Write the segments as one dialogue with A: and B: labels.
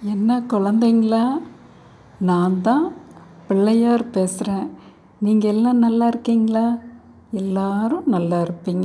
A: என்ன குழந்தைங்களா நான் தான் பிள்ளையார் பேசுகிறேன் நீங்கள் எல்லாம் நல்லா இருக்கீங்களா எல்லாரும் நல்லா இருப்பீங்க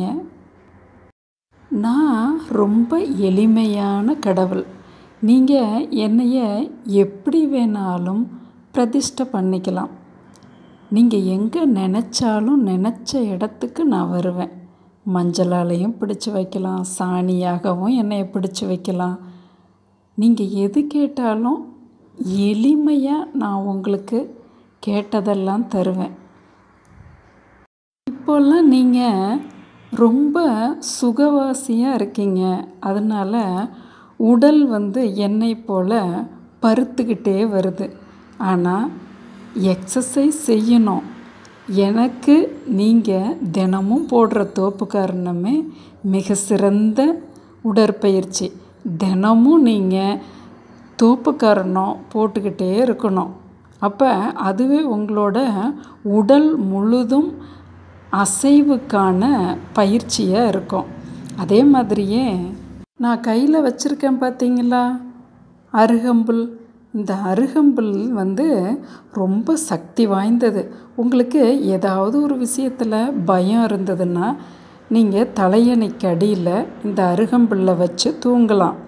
A: நான் ரொம்ப எளிமையான கடவுள் நீங்கள் என்னைய எப்படி வேணாலும் பிரதிஷ்டை பண்ணிக்கலாம் நீங்கள் எங்கே நினச்சாலும் நினச்ச இடத்துக்கு நான் வருவேன் மஞ்சளாலையும் பிடிச்சி வைக்கலாம் சாணியாகவும் என்னைய பிடிச்சி வைக்கலாம் நீங்கள் எது கேட்டாலும் எளிமையாக நான் உங்களுக்கு கேட்டதெல்லாம் தருவேன் இப்போல்லாம் நீங்கள் ரொம்ப சுகவாசியாக இருக்கீங்க அதனால் உடல் வந்து என்னை போல் பருத்துக்கிட்டே வருது ஆனால் எக்ஸசைஸ் செய்யணும் எனக்கு நீங்கள் தினமும் போடுற தோப்பு காரணமே மிக சிறந்த உடற்பயிற்சி தினமும் நீங்கள் தோப்பு காரணம் போட்டுக்கிட்டே இருக்கணும் அப்போ அதுவே உங்களோட உடல் முழுதும் அசைவுக்கான பயிற்சியாக இருக்கும் அதே மாதிரியே நான் கையில் வச்சுருக்கேன் பார்த்தீங்களா அருகம்புல் இந்த அருகம்புல் வந்து ரொம்ப சக்தி வாய்ந்தது உங்களுக்கு ஏதாவது ஒரு விஷயத்தில் பயம் இருந்ததுன்னா நீங்கள் தலையணைக்கு அடியில் இந்த அருகம்புல்லை வச்சு தூங்கலாம்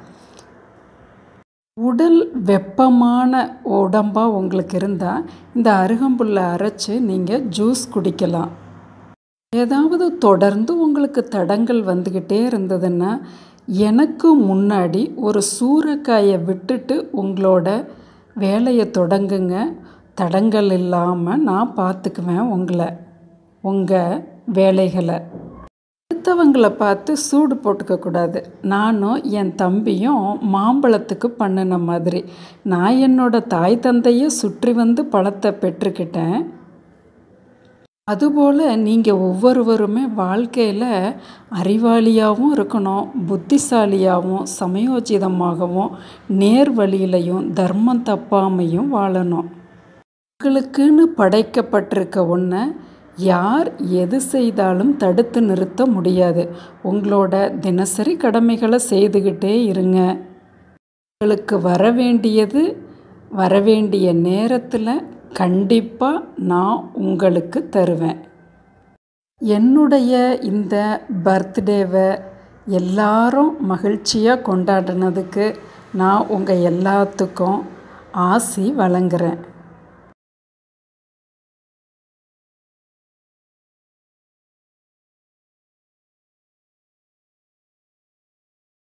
A: உடல் வெப்பமான உடம்பாக உங்களுக்கு இருந்தால் இந்த அருகம்புல்லை அரைச்சி நீங்கள் ஜூஸ் குடிக்கலாம் ஏதாவது தொடர்ந்து உங்களுக்கு தடங்கள் வந்துக்கிட்டே இருந்ததுன்னா எனக்கு முன்னாடி ஒரு சூறைக்காயை விட்டுட்டு உங்களோட வேலையை தொடங்குங்க தடங்கள் இல்லாமல் நான் பார்த்துக்குவேன் உங்களை உங்கள் வேலைகளை அடுத்தவங்களை பார்த்து சூடு போட்டுக்கக்கூடாது நானும் என் தம்பியும் மாம்பழத்துக்கு பண்ணின மாதிரி நான் என்னோடய தாய் தந்தையை சுற்றி வந்து பழத்தை பெற்றுக்கிட்டேன் அதுபோல் நீங்கள் ஒவ்வொருவருமே வாழ்க்கையில் அறிவாளியாகவும் இருக்கணும் புத்திசாலியாகவும் சமயோஜிதமாகவும் நேர் வழியிலையும் தர்மம் தப்பாமையும் வாழணும் உங்களுக்குன்னு படைக்கப்பட்டிருக்க ஒன்றை யார் எது செய்தாலும் தடுத்து நிறுத்த முடியாது உங்களோட தினசரி கடமைகளை செய்துக்கிட்டே இருங்க உங்களுக்கு வர வேண்டியது வரவேண்டிய நேரத்தில் கண்டிப்பாக நான் உங்களுக்கு தருவேன் என்னுடைய இந்த பர்த்டேவை எல்லாரும் மகிழ்ச்சியாக கொண்டாடினதுக்கு நான் உங்கள் எல்லாத்துக்கும் ஆசி வழங்குறேன்